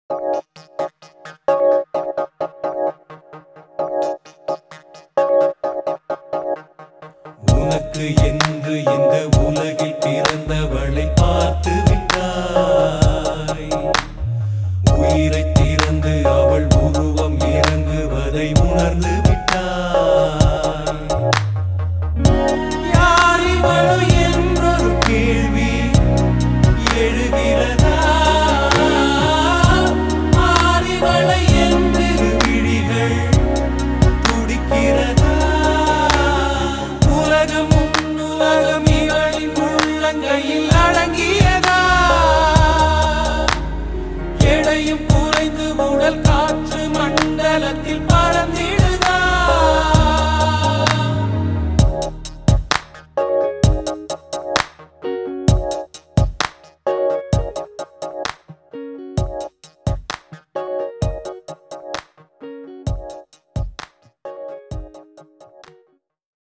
உனக்கு என்று இந்த உலகில் பிறந்தவளை பார்த்து விட்டாய் உயிரை திறந்து அவள் உருவம் இறங்குவதை உணர்ந்து விட்டாய் யார் இவளோ என்றொரு கேள்வி எழுகிறதா ஆரிவளை என்று விழிகள் துடிக்கிறதா உலகம் உலகம் இவளின் உள்ளங்கையில் அடங்கியதா எடையும் குறைந்து உடல் காற்று மண்டலத்தில் பறந்திட